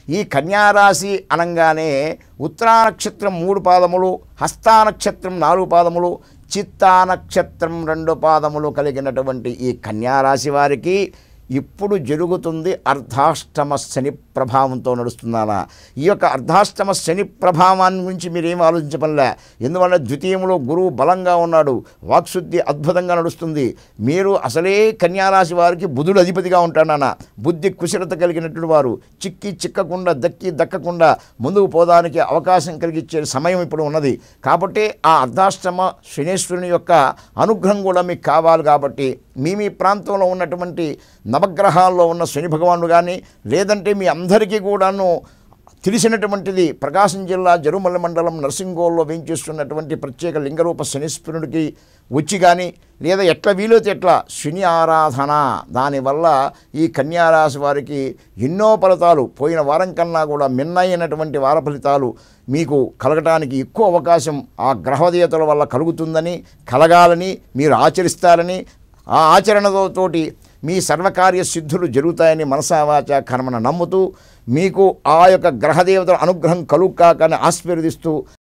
ఈ కన్యారాశి అనగానే ఉత్తరా నక్షత్రం మూడు పాదములు హస్తా నక్షత్రం నాలుగు పాదములు చిత్తా నక్షత్రం రెండు పాదములు కలిగినటువంటి ఈ కన్యారాశి వారికి ఇప్పుడు జరుగుతుంది అర్ధాష్టమ శని ప్రభావంతో నడుస్తున్నానా ఈ యొక్క అర్ధాష్టమ శని ప్రభావాన్ని గురించి మీరేం ఆలోచించపనిలే ఎందువల్ల ద్వితీయంలో గురువు బలంగా ఉన్నాడు వాక్శుద్ధి అద్భుతంగా నడుస్తుంది మీరు అసలే కన్యారాశి వారికి బుధుడు అధిపతిగా ఉంటాడన్న బుద్ధి కుశలత కలిగినటువంటి వారు చిక్కి చిక్కకుండా దక్కి దక్కకుండా ముందుకు పోవడానికి అవకాశం కలిగించే సమయం ఇప్పుడు ఉన్నది కాబట్టి ఆ అర్ధాష్టమ శనేశ్వరుని యొక్క అనుగ్రహం కూడా మీకు కావాలి కాబట్టి మీ మీ ప్రాంతంలో ఉన్నటువంటి నవగ్రహాల్లో ఉన్న శని భగవానుడు కానీ లేదంటే మీ అందరికీ కూడాను తెలిసినటువంటిది ప్రకాశం జిల్లా జరుమల మండలం నర్సింగోల్లో వేయించేస్తున్నటువంటి ప్రత్యేక లింగరూప శనీశ్వరుడికి వచ్చి కానీ లేదా ఎట్లా వీలైతే ఎట్లా శని ఆరాధన దానివల్ల ఈ కన్యారాశి వారికి ఎన్నో ఫలితాలు పోయిన వారం కన్నా కూడా మిన్నైనటువంటి వార ఫలితాలు మీకు కలగటానికి ఎక్కువ అవకాశం ఆ గ్రహదేవతల వల్ల కలుగుతుందని కలగాలని మీరు ఆచరిస్తారని ఆ ఆచరణతోటి మీ సర్వకార్య సిద్ధులు జరుగుతాయని మనసావాచ కర్మన నమ్ముతూ మీకు ఆ యొక్క గ్రహదేవతల అనుగ్రహం కలుగు కాకని ఆశీర్వదిస్తూ